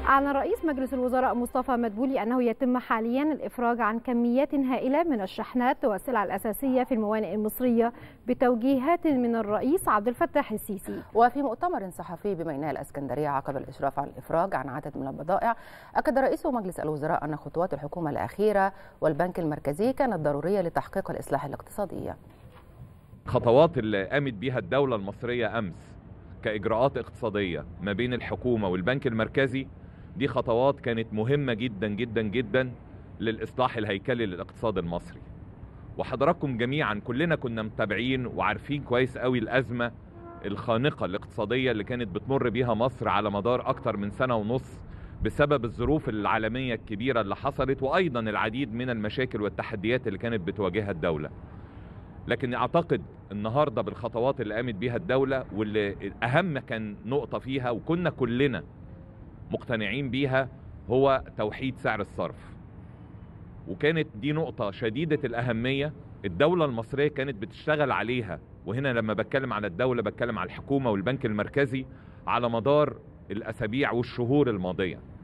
أعلن رئيس مجلس الوزراء مصطفى مدبولي أنه يتم حاليا الإفراج عن كميات هائلة من الشحنات والسلع الأساسية في الموانئ المصرية بتوجيهات من الرئيس عبد الفتاح السيسي وفي مؤتمر صحفي بميناء الإسكندرية عقب الإشراف على الإفراج عن عدد من البضائع أكد رئيس مجلس الوزراء أن خطوات الحكومة الأخيرة والبنك المركزي كانت ضرورية لتحقيق الإصلاح الاقتصادي خطوات اللي قامت بيها الدولة المصرية أمس كإجراءات اقتصادية ما بين الحكومة والبنك المركزي دي خطوات كانت مهمة جدا جدا جدا للإصلاح الهيكلي للاقتصاد المصري وحضراتكم جميعا كلنا كنا متابعين وعارفين كويس قوي الأزمة الخانقة الاقتصادية اللي كانت بتمر بيها مصر على مدار أكتر من سنة ونص بسبب الظروف العالمية الكبيرة اللي حصلت وأيضا العديد من المشاكل والتحديات اللي كانت بتواجهها الدولة لكن اعتقد النهارده بالخطوات اللي قامت بيها الدوله واللي اهم كان نقطه فيها وكنا كلنا مقتنعين بيها هو توحيد سعر الصرف وكانت دي نقطه شديده الاهميه الدوله المصريه كانت بتشتغل عليها وهنا لما بتكلم على الدوله بتكلم على الحكومه والبنك المركزي على مدار الاسابيع والشهور الماضيه